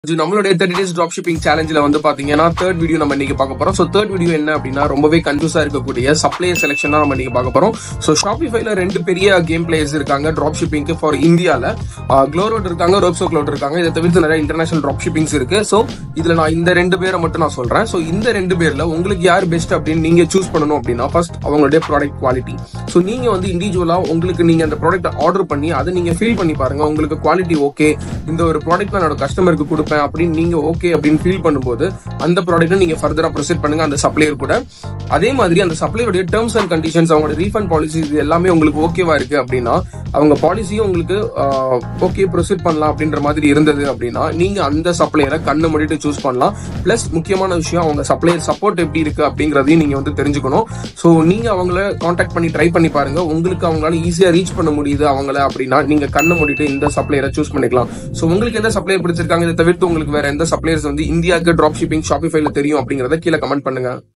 இது நம்மளுடைய thirty days drop shipping சேலஞ்சில் வந்து பாத்தீங்கன்னா தேர்ட் வீடியோ நம்ம இன்னைக்கு பார்க்க போறோம் ஸோ தேர்ட் வீடியோ என்ன அப்படின்னா ரொம்பவே கன்ஃபியூஸா இருக்கக்கூடிய சப்ளையர் செலெக்ஷன் தான் நம்ம இன்னைக்கு பார்க்க போறோம் ஸோ ஷாப்பிஃபைல ரெண்டு பெரிய கேம் பிளேயர்ஸ் இருக்காங்க ட்ராப் ஷிப்பிங்க்கு ஃபார் இந்தியாவில் க்ளோரோட் இருக்காங்க ரோப்ஸோ க்ளோட் இருக்காங்க இதை தவிர்த்து நிறைய இன்டர்நேஷனல் ட்ராப் ஷிப்பிங்ஸ் இருக்கு ஸோ இதுல நான் இந்த ரெண்டு பேரை மட்டும் நான் சொல்றேன் ஸோ இந்த ரெண்டு பேர்ல உங்களுக்கு யார் பெஸ்ட் அப்படின்னு நீங்க சூஸ் பண்ணணும் அப்படின்னா ஃபர்ஸ்ட் அவங்களுடைய ப்ராடக்ட் குவாலிட்டி ஸோ நீங்க வந்து இண்டிவிஜுவலா உங்களுக்கு நீங்க அந்த ப்ராடக்ட் ஆர்டர் பண்ணி அதை நீங்க ஃபீல் பண்ணி பாருங்க உங்களுக்கு குவாலிட்டி ஓகே இந்த ஒரு ப்ராடக்ட் நான் என்னோட கஸ்டமருக்கு கொடுப்பேன் அப்படின்னு நீங்க ஓகே அப்படின்னு ஃபீல் பண்ணும்போது அந்த ப்ராடக்ட்டை நீங்க ஃபர்தரா ப்ரொசீட் பண்ணுங்க அந்த சப்ளையர் கூட அதே மாதிரி அந்த சப்ளையருடைய டேர்ம்ஸ் அண்ட் கண்டிஷன்ஸ் அவங்களோட ரீஃபண்ட் பாலிசி இது எல்லாமே உங்களுக்கு ஓகேவா இருக்கு அப்படின்னா அவங்க பாலிசியும் உங்களுக்கு ஓகே ப்ரொசீட் பண்ணலாம் அப்படின்ற மாதிரி இருந்தது அப்படின்னா நீங்க அந்த சப்ளையரை கண்ணு மூடிட்டு சூஸ் பண்ணலாம் பிளஸ் முக்கியமான விஷயம் அவங்க சப்ளையர் சப்போர்ட் எப்படி இருக்கு அப்படிங்கறதையும் நீங்க வந்து தெரிஞ்சுக்கணும் ஸோ நீங்க அவங்கள காண்டாக்ட் பண்ணி ட்ரை பண்ணி பாருங்க உங்களுக்கு அவங்களால ஈஸியா ரீச் பண்ண முடியுது அவங்கள அப்படின்னா நீங்க கண்ணை மூடிட்டு இந்த சப்ளையரை சூஸ் பண்ணிக்கலாம் ஸோ உங்களுக்கு எந்த சப்ளையர் பிடிச்சிருக்காங்க இதை தவிர்த்து உங்களுக்கு வேற எந்த சப்ளையர்ஸ் வந்து இந்தியாவுக்கு ட்ராப் ஷிப்பிங் ஷாப்பிஃபைல தெரியும் அப்படிங்கறத கீழே கமெண்ட் பண்ணுங்க